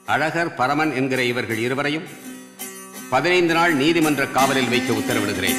அழகர் பரமன் என்கிற இவர்கள் இருவரையும் பதினைந்து நாள் நீதிமன்ற காவலில் வைக்க உத்தரவிடுகிறேன்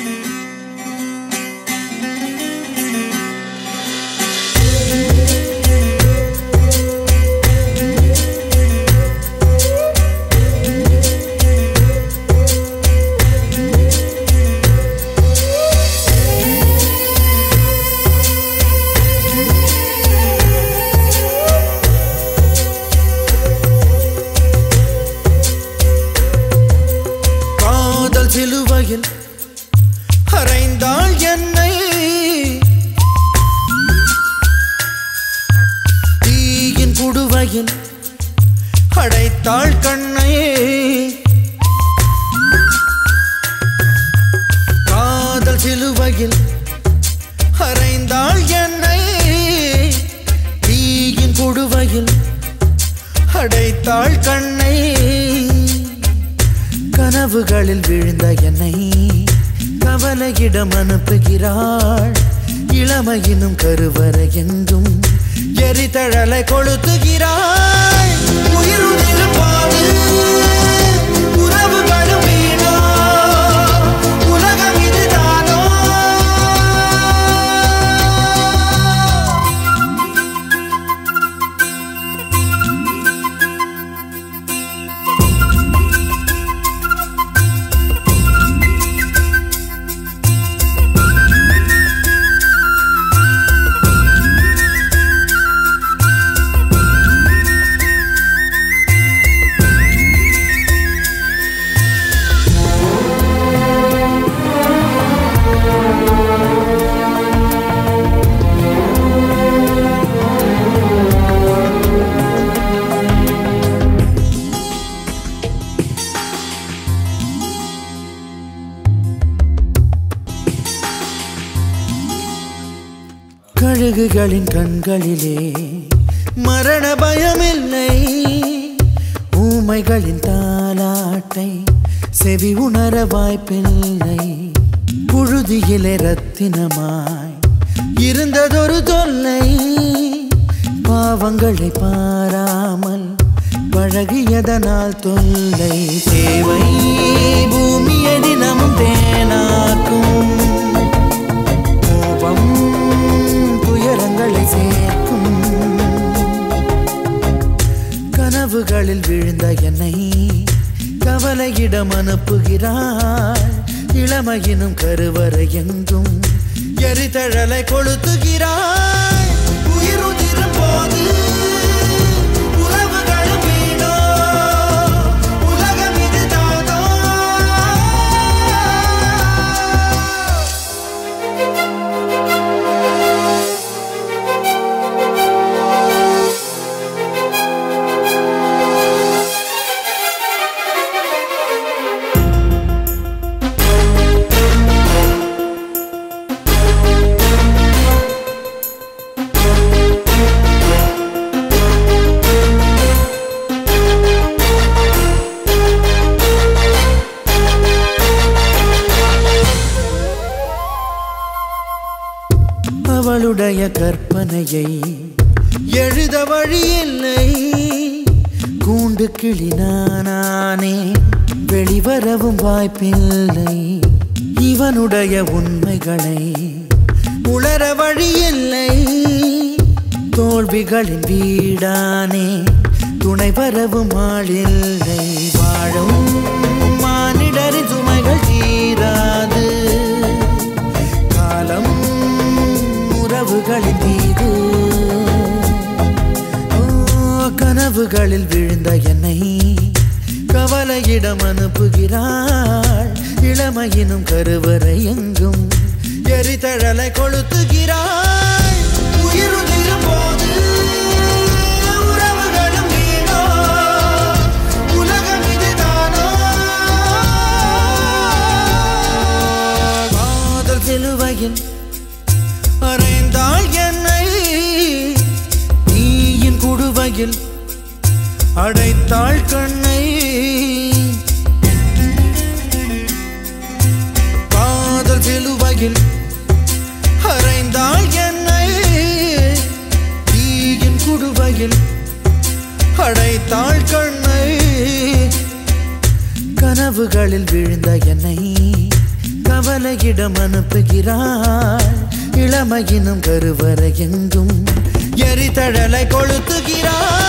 காதல் சிலுவையில் அறைந்தாள் என்னை தீயின் குடுவையில் அடைத்தாள் கண்ணையே காதல் சிலுவையில் அறைந்தாள் என்னை தீயின் குடுவையில் அடைத்தாள் கண்ணை கனவுகளில் விழுந்த என்னை கவலையிடம் அனுப்புகிறாள் இளமையினும் கருவறை எங்கும் எரிதழலை கொளுத்துகிறாள் உயிருதிரும் பாடு உறவுகளும் வீணோ உலகம் இதுதானோ கழுகுகளின் கண்களிலே மரண பயமில்லை ஊமைகளின் தாலாட்டை செவி உணர வாய்ப்பில்லை புழுதியிலே ரத்தினமாய் இருந்ததொரு தொல்லை பாவங்களை பாராமல் பழகியதனால் தொல்லை தேவை பூமியை தினமும் தேனாக்கும் கோபம் துயரங்களை சேர்க்கும் கனவுகளில் விழுந்த என்னை கவலையிடம் அனுப்புகிறாள் இளமையினும் கருவறை எங்கும் எரிதழலை கொளுத்துகிறாள் உயிருதிரும் போது உறவுகளும் வீணோ உலகம் இதுதானோ அவளுடைய கற்பனையை எழுத வழியில்லை கூண்டு கிளி நானே வெளிவரவும் வாய்ப்பில்லை இவனுடைய உண்மைகளை உளர வழியில்லை தோல்விகளின் வீடானே துணை வரவும் ஆளில்லை வாழும் மானிடரின் சுமைகள் தீராது காலம் உறவுகளின் மீது ஓ, கனவுகளில் விழுந்த என்னை கவலையிடம் அனுப்புகிறாள் இளமையினும் கருவறை எங்கும் எரிதழலை கொளுத்துகிறாள் உயிருதிரும் போது உறவுகளும் வீணோ உலகம் இதுதானோ காதல் சிலுவையில் அறைந்தாள் என்னை நீயின் குடுவையில் அடைத்தாள் கண்ணை காதல் சிலுவையில் அறைந்தாள் என்னை தீயின் குடுவையில் அடைத்தாள் கண்ணை கனவுகளில் விழுந்த என்னை கவலையிடம் அனுப்புகிறாள் இளமையினும் கருவறை எங்கும் எரிதழலை கொளுத்துகிறாள்